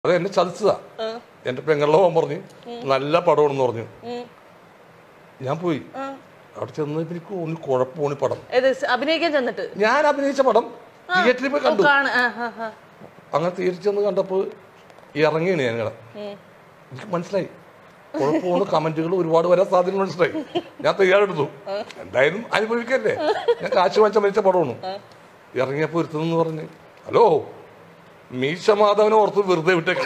അത് എന്നെ ചതിച്ചതാ എന്റെ പെങ്ങളുടെ പോകാൻ പറഞ്ഞു നല്ല പടമാണെന്ന് പറഞ്ഞു ഞാൻ പോയി അവിടെ ചെന്ന് എനിക്ക് ഒന്ന് കുഴപ്പമാണ് ഈ പടം ഏത് സ് അഭിനയിക്കാൻ ചെന്നിട്ട് ഞാൻ അഭിനയിച്ച പടം തിയേറ്ററിൽ പോയി കണ്ടു കാണ ആ, ആ, ആ. അങ്ങനെ തിയേറ്ററിൽ ചെന്ന് കണ്ടപ്പോൾ ഇറങ്ങിയാണ് ഞാൻ ഇങ്ങനെ എനിക്ക് മനസ്സിലായി കുഴപ്പമാണ് കമന്റുകൾ ഒരുപാട് വരാൻ സാധ്യത മനസ്സിലായി ഞാൻ തയ്യാറെടുത്തു എന്തായാലും അനുഭവിക്കല്ലേ ഞാൻ കാശ് വാങ്ങിച്ച മരിച്ച പടമാണ് ഇറങ്ങിയപ്പോൾ ഒരുത്തുനിന്ന് പറഞ്ഞ് ഹലോ മീശ മാധവനെ ഓർത്ത് വെറുതെ വിട്ടേക്ക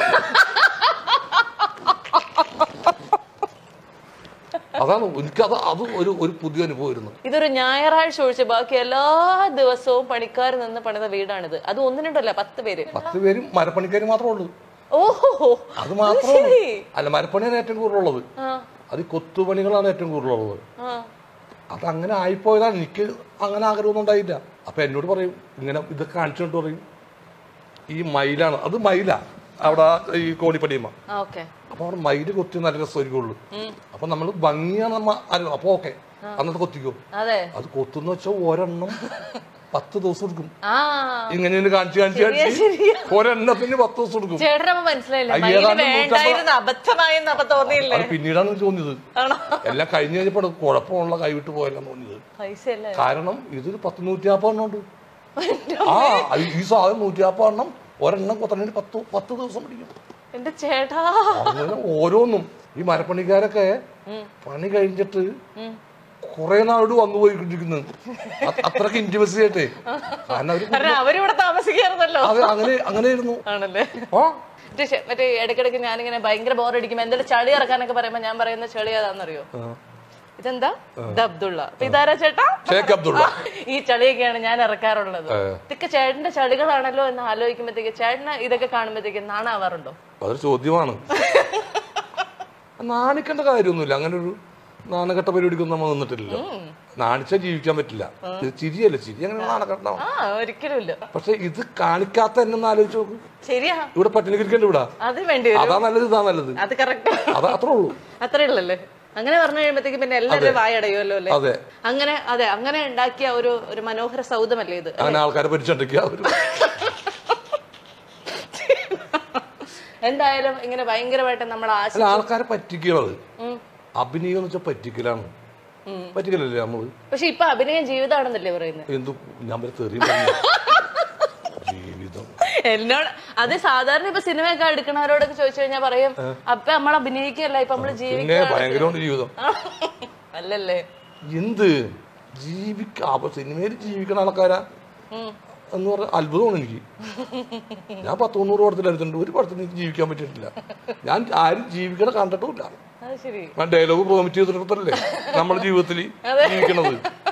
അതാണ് എനിക്കത് അത് ഒരു ഒരു പുതിയ അനുഭവമായിരുന്നു ഇതൊരു ഞായറാഴ്ച ഒഴിച്ച് ബാക്കി എല്ലാ ദിവസവും പണിക്കാർ നിന്ന് പണിത വീടാണിത് അത് ഒന്നിനുണ്ടല്ല പത്ത് പേര് പത്ത് പേരും മരപ്പണിക്കാർ മാത്രമേ ഉള്ളൂ ഓഹോ അത് മാത്രമേ ഉള്ളൂ ശരി. അല്ല മരപ്പണിയാണ് ഏറ്റവും കൂടുതലുള്ളത് ആ അത് ഈ കൊത്തുപണികളാണ് ഏറ്റവും കൂടുതലുള്ളത് ആ അത് അങ്ങനെ ആയിപ്പോയതാണ് എനിക്ക് അങ്ങനെ ആഗ്രഹമൊന്നും ഉണ്ടായില്ല അപ്പൊ എന്നോട് പറയും ഇങ്ങനെ ഇത് കാണിച്ചോണ്ട് പറയും ഈ മയിലാണ് അത് മയില അവിടെ ഈ കോണിപ്പടിയമ്മ ആ ഓക്കെ അപ്പൊ അവിടെ മയില് കൊത്തി നല്ല രസമായിരിക്കുള്ളൂ അപ്പൊ നമ്മൾ ഭംഗിയാണ് നമ്മ അറിയും അപ്പൊ ഓക്കെ അന്നത്തെ കൊത്തിക്കോ അതെ അത് കൊത്തുന്ന വെച്ചാൽ ഒരെണ്ണം പത്ത് ദിവസം എടുക്കും ആ ഇങ്ങനെ കാണിച്ച് കാണിച്ച് കാണിച്ച് ശരിയാ. ഒരെണ്ണത്തിന് പത്ത് ദിവസം എടുക്കും ചേട്ടനമ്മ മനസ്സിലായില്ല അയ്യോ, മയില് അതാണ് വേണ്ടായിരുന്നു അബദ്ധമായെന്ന് അപ്പൊ തോന്നിയില്ലേ അത് പിന്നീടാണ് തോന്നിയത് ആണോ എല്ലാം കഴിഞ്ഞ് കഴിഞ്ഞപ്പോൾ കുഴപ്പമുള്ള കൈവിട്ട് പോയല്ലെന്ന് തോന്നിയത് പൈസ അല്ലേ കാരണം ഇതൊരു പത്ത് നൂറ്റി നാൽപ്പത് എണ്ണം ഉണ്ട് ആ അത് ഈ സാധനം നൂറ്റി നാൽപ്പത് എണ്ണം ഒരെണ്ണം കൊത്തണേന് പത്ത് പത്ത് ദിവസം പിടിക്കും എന്റെ ചേട്ടാ അങ്ങനെ ഓരോന്നും ഈ മരപ്പണിക്കാരൊക്കെ പണി കഴിഞ്ഞിട്ട് കുറെ നാളോട് വന്നു പോയിക്കൊണ്ടിരിക്കുന്നു അ- അത്രക്ക് ഇന്റിമസി ആയിട്ടേ കാരണം അവര് കാരണം അവരിവിടെ താമസിക്കാറുന്നല്ലോ അത് അങ്ങനെ അങ്ങനെയായിരുന്നു ആണല്ലേ ആ മറ്റേ ശ- മറ്റേ ഇടയ്ക്കിടയ്ക്ക് ഞാനിങ്ങനെ ഭയങ്കര ബോറടിക്കുമ്പോ എന്തെങ്കിലും ചളി ഇറക്കാനൊക്കെ പറയുമ്പോ ഞാൻ പറയുന്ന ചെളി ഏതാണെന്നറിയോ ഇതെന്താ ഇത് അബ്ദുള്ള അപ്പൊ ഇതാരാ ചേട്ടാ ഷേഖ് അബ്ദുള്ള ഈ ചളിയൊക്കെയാണ് ഞാൻ ഇറക്കാറുള്ളത് ഇതൊക്കെ ചേട്ടന്റെ ചളികളാണല്ലോ എന്ന് ആലോചിക്കുമ്പോഴത്തേക്ക് ചേട്ടന് ഇതൊക്കെ കാണുമ്പോഴത്തേക്ക് നാണാവാറുണ്ടോ അതൊരു ചോദ്യമാണ് നാണിക്കേണ്ട കാര്യമൊന്നുമില്ല അങ്ങനെ ഒരു നാണക്കെട്ട പരിപാടിക്കൊന്നും നമ്മൾ നിന്നിട്ടില്ല നാണിച്ചാൽ ജീവിക്കാൻ പറ്റില്ല ഇത് ചിരിയല്ല ചിരി അങ്ങനെ നാണക്കെട്ടാവും ആ ഒരിക്കലും ഇല്ല പക്ഷെ ഇത് കാണിക്കാത്ത എന്നെ ഒന്ന് ആലോചിച്ച് നോക്ക് ശരിയാ ഇവിടെ പട്ടിണി കിരിക്കേണ്ട ഇവിടെ അത് വേണ്ടി വരും അതാ നല്ലത് ഇതാ നല്ലത് അത് കറക്റ്റ് അത് അത്രേ ഉള്ളൂ അത്രേ ഉള്ളല്ലേ അങ്ങനെ പറഞ്ഞു കഴിയുമ്പോഴത്തേക്ക് പിന്നെ എല്ലാവരും വായടയുമല്ലോ അല്ലേ അതെ അങ്ങനെ അതെ അങ്ങനെ ഉണ്ടാക്കിയ ഒരു ഒരു മനോഹര സൗധമല്ലേ ഇത് അങ്ങനെ ആൾക്കാരെ പരിചണ്ടിക്കുക ഒരു എന്തായാലും ഇങ്ങനെ ഭയങ്കരമായിട്ട് നമ്മൾ ആശ അല്ല ആൾക്കാരെ പറ്റിക്കണത് അഭിനയം എന്ന് വെച്ചാൽ പറ്റിക്കലാണ് പറ്റിക്കലല്ലേ നമ്മള് പക്ഷെ ഇപ്പൊ അഭിനയം ജീവിതമാണെന്നല്ലേ പറയുന്നത് എന്തു ഞാൻ വരെ തെറി ജീവിതം എന്നോട് അത് സാധാരണ ഇപ്പൊ സിനിമയൊക്കെ എടുക്കണവരോടൊക്കെ ചോദിച്ചു കഴിഞ്ഞാൽ പറയും അപ്പൊ നമ്മൾ അഭിനയിക്കല്ല ഇപ്പൊ നമ്മള് പിന്നെ ജീവിക്കുക ഭയങ്കരമാണ് ജീവിതം അല്ലല്ലേ എന്ത് ജീവിക്ക അപ്പൊ സിനിമയിൽ ജീവിക്കണ ആൾക്കാരാ എന്ന് പറഞ്ഞ അത്ഭുതമാണ് എനിക്ക് ഞാൻ പത്ത് തൊണ്ണൂറ് പടത്തിൽ എടുത്തിട്ടുണ്ട് ഒരു പടത്തിൽ എനിക്ക് ജീവിക്കാൻ പറ്റിയിട്ടില്ല ഞാൻ ആരും ജീവിക്കണ കണ്ടിട്ടുമില്ല അത് ശരി ഞാൻ ഡയലോഗ് പ്രോമിറ്റ് ചെയ്തിട്ടല്ലേ നമ്മുടെ ജീവിതത്തിൽ ജീവിക്കണത്